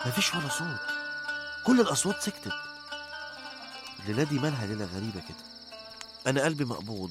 مفيش ولا صوت كل الأصوات سكتت الليلة دي مالها ليلة غريبة كده أنا قلبي مقبوض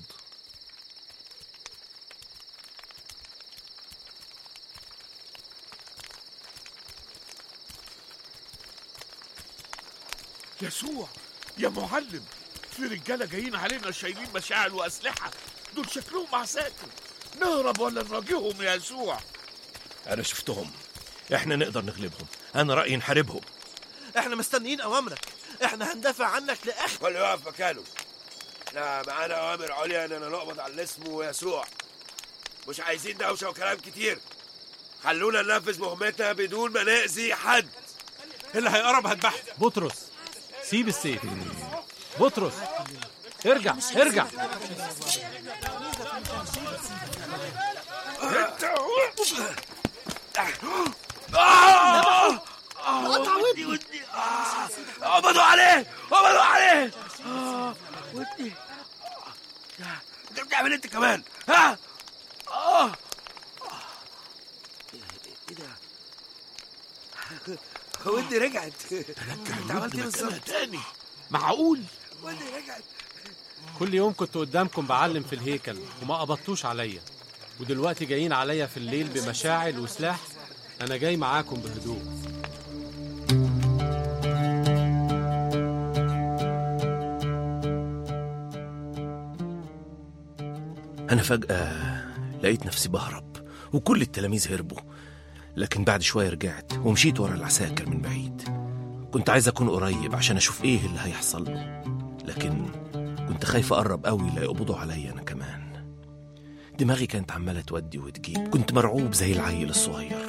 يسوع يا معلم في رجاله جايين علينا شايلين مشاعل واسلحه دول شكلهم عساكر نهرب ولا نواجههم يا يسوع أنا شفتهم إحنا نقدر نغلبهم أنا رأيي نحاربهم احنا مستنيين أوامرك احنا هندافع عنك لآخر كل يقف مكانه احنا معانا اوامر عليا اننا نقبض على اللي اسمه يسوع مش عايزين دوشه وكلام كتير خلونا ننفذ مهمتنا بدون ما نأذي حد اللي هيقرب هذبحه بطرس سيب السيف بطرس ارجع ارجع ودي ودي آه. قبضوا عليه قبضوا عليه آه. ودي آه. انت بتعمل انت كمان ها اه ايه ده ودي رجعت انت عملت ايه بالظبط تاني معقول ودي رجعت كل يوم كنت قدامكم بعلم في الهيكل وما قبضتوش عليا ودلوقتي جايين عليا في الليل بمشاعل وسلاح انا جاي معاكم بهدوء أنا فجأة لقيت نفسي بهرب وكل التلاميذ هربوا لكن بعد شوية رجعت ومشيت ورا العساكر من بعيد كنت عايز أكون قريب عشان أشوف إيه اللي هيحصل له لكن كنت خايف أقرب قوي لا يقبضوا عليا أنا كمان دماغي كانت عمالة تودي وتجيب كنت مرعوب زي العيل الصغير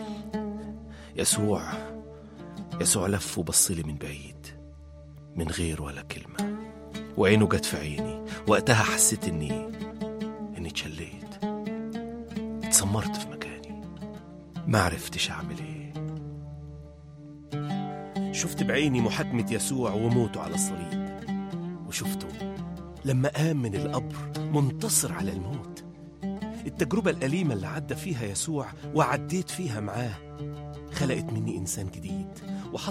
يسوع يسوع لف وبصلي من بعيد من غير ولا كلمة وعينه جت في عيني وقتها حسيت إني إني اتشليت اتسمرت في مكاني ما عرفتش أعمل إيه شفت بعيني محاكمة يسوع وموته على الصليب وشفته لما قام من القبر منتصر على الموت التجربة الأليمة اللي عدى فيها يسوع وعديت فيها معاه خلقت مني إنسان جديد